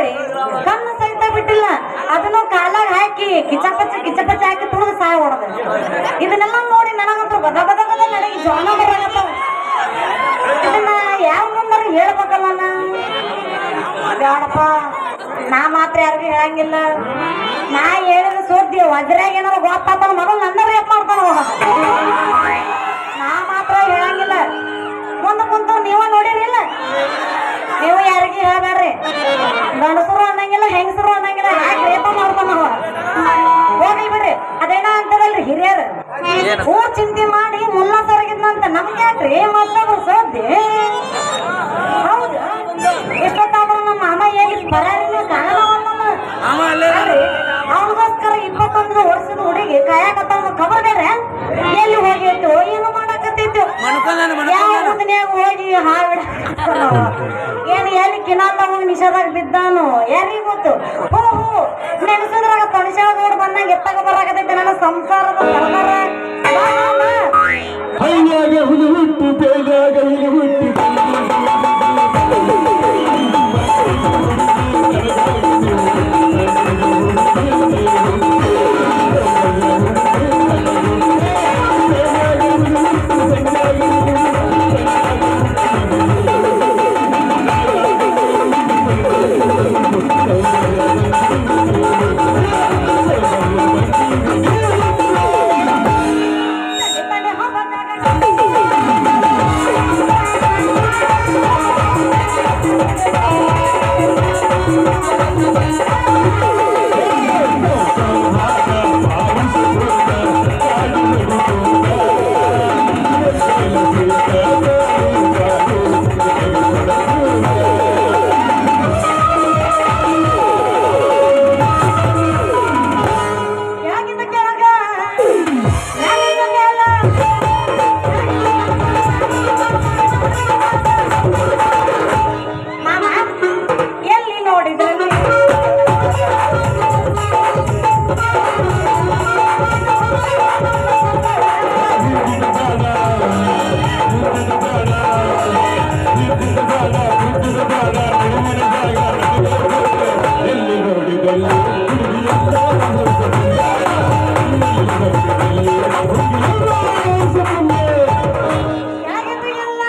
ನೋಡ್ರಿ ಕಣ್ಣು ಸಹಿತ ಬಿಟ್ಟಿಲ್ಲ ಅದನ್ನು ಕಾಲಾಗ ಹಾಕಿ ಕಿಚಪಚ್ಚ ಕಿಚಪಚ್ಚ ಹಾಕಿ ತುಳಿದು ಸಾಯ ಹೊಡೆದ ಇದನ್ನೆಲ್ಲ ನೋಡಿ ನನಗಂತೂ ಬದ ಬದ ಬದ ನನಗೆ ಜ್ವಾನ ಬರಾಕತ್ತಾವ ಇದನ್ನ ಯಾವ ಮುಂದಾರ ಹೇಳ್ಬೇಕಲ್ಲ ನಾ ಬ್ಯಾಡಪ್ಪ ನಾ ಮಾತ್ರ ಯಾರಿಗೂ ಹೇಳಂಗಿಲ್ಲ ನಾ ಹೇಳಿದ್ರೆ ಸುದ್ದಿ ವಜ್ರಾಗ ಏನಾರ ಗೊತ್ತಾತ ಮೊದಲು ನನ್ನ ರೇಪ್ ಮಾಡ್ತಾನ ಅವ. ನಾ ಮಾತ್ರ ಹೇಳಂಗಿಲ್ಲ ಮುಂದೆ ಕುಂತು ನೀವ ನೋಡಿರಿಲ್ಲ ನೀವು ಯಾರಿಗೆ ಹೇಳ್ಬೇಡ್ರಿ ಗಂಡಸರು ಅನ್ನಂಗಿಲ್ಲ ಹೆಂಗಸರು ಅನ್ನಂಗಿಲ್ಲ ಯಾಕೆ ರೇಪ ಮಾಡ್ತಾನ ಅವ ಹೋಗ್ಲಿ ಬಿಡ್ರಿ ಅದೇನ ಅಂತಾರಲ್ರಿ ಹಿರಿಯರು ಊರ್ ಚಿಂತೆ ಮಾಡಿ ಮುಲ್ಲ ಸರಗಿದ್ನಂತ ನಮ್ಗೆ ಯಾಕ್ರಿ ಮತ್ತೊಬ್ರು ಸೋದ್ದಿ ಹೌದು ಎಷ್ಟೊತ್ತಾದ್ರೂ ನಮ್ಮ ಮಾಮ ಹೇಗೆ ಬರಾರಿನ ಕಾಣಲ್ಲ ಅವನಿಗೋಸ್ಕರ ಇಪ್ಪತ್ತೊಂದು ವರ್ಷದ ಹುಡುಗಿ ಕಾಯಕತ್ತಾವ ಖಬರ್ ಬೇರೆ ಎಲ್ಲಿ ಹೋಗಿತ್ತು ಏನು ಮಾಡಕತ್ತಿತ್ತು ಯಾವ ಮುದನ್ಯಾಗ ಹೋಗಿ ಹಾವಿಡ ಏನು ಎಲ್ಲಿ ಕಿನಾಲ್ ಹೋಗಿ ನಿಷೇಧಾಗ ಬಿದ್ದಾನು ಯಾರಿಗ್ ಗೊತ್ತು ಹೋ ಹೋ ನೆನ್ಸಿದ್ರಾಗ ತಣಿಸಾಗ ನೋಡ್ ಬಂದಂಗ ಎತ್ತಾಗ ಬರಾಕತ್ತೈತೆ ನನ್ನ ಸಂಸಾರದ ಸರ್ದಾರ ಬಾ, ಬಾ, ಬಾ. ಹೈಯಾಗ ಹುಲಿ ಹುಟ್ಟಿ ಬೇಗಾಗ ಹುಲಿ ಹುಟ್ಟಿ ಯಾಗಿಂದ ಕೆಳಗ ಯಾಗಿಂದ ಮೇಲ ಮಾಮ ಎಲ್ಲಿ ನೋಡಿದ್ರು ಎಲ್ಲಿ ನೋಡಿದಲ್ಲಿ ಯಾಗಿಂದ ಎಲ್ಲ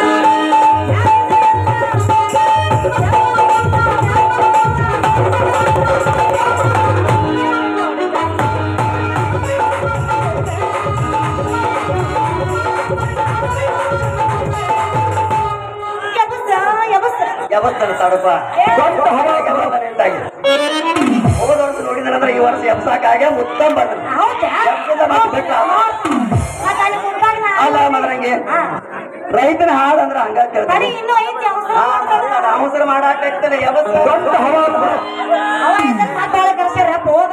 ಯಬಸ ಯಬಸ ಯಾವತ್ತನ ತಾಡಪ್ಪ ದೊಡ್ಡ ಹವಾಗೆ ಬಂದ ನಿಂತಾಗಿ ಹೋದ ವರ್ಷ ನೋಡಿದ್ರೆ ಈ ವರ್ಷ ಎಬ್ಸಾಕಾಗೆ ಮುತ್ತಂ ಬಂದ್ರು ಹೌದಾ ಎಬ್ಸಿದ ಮತ್ತೆ ಬೆಟ್ಟ ಮತ್ತೆ ಅಲ್ಲಿ ಮುಂದಾಗ ನಾ- ಅಲ್ಲ ಮದ್ರಂಗಿ ಹಾ. ರೈತನ ಹಾಡು ಅಂದ್ರೆ ಹಂಗ ತಡಿ ಕೇಳ್ತಾರೆ ಇನ್ನೂ ಐತಿ ಅವಸರ ಅವಸರ ಮಾಡಾಕ್ತಾನೆ ಯಾವತ್ತು ದೊಡ್ಡ ಹವಾ ಅವ ಇದನ್ನ ಮಾತಾಡ ಕರ್ಸ್ಯಾರ ಹೋದ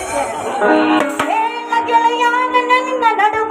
ಏ ಗೆಳೆಯ ನನ್ನ ನಿನ್ನ ನಡುವ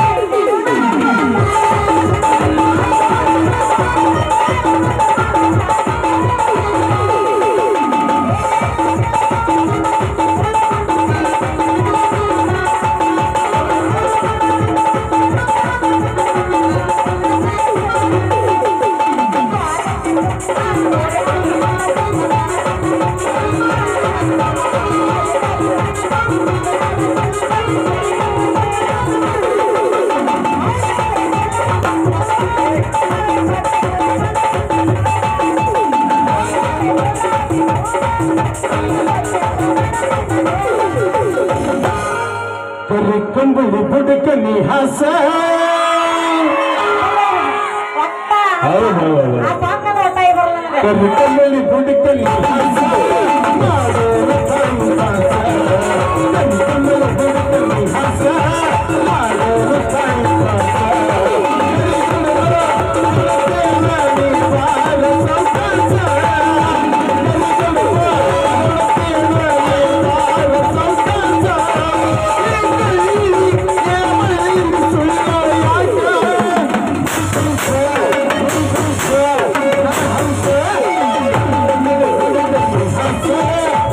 ಕರಿ ಕಂಬಳಿ ಬುಡಕನಿ ಹಾಸ ಒಟ್ಟ ಹೌದು, ಹೌದು. ಆ ಸಾಂಗ್ನಾಗ ಒಟ್ಟ ಈ ಬರಲ್ಲ ನನಗೆ. ಕರಿ ಕಂಬಳಿ ಬುಡಕನಿ ಹಾಸ ಮಾಡೋಣ ಸಂಸಾರ. ಕರಿ ಕಂಬಳಿ ಬುಡಕನಿ ಹಾಸ ಮಾಡೋಣ ಸಂಸಾರ. ದೇವನಿ ಬಾಳ ಸಂಸಾರ.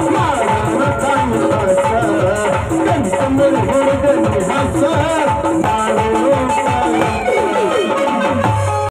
Thank you.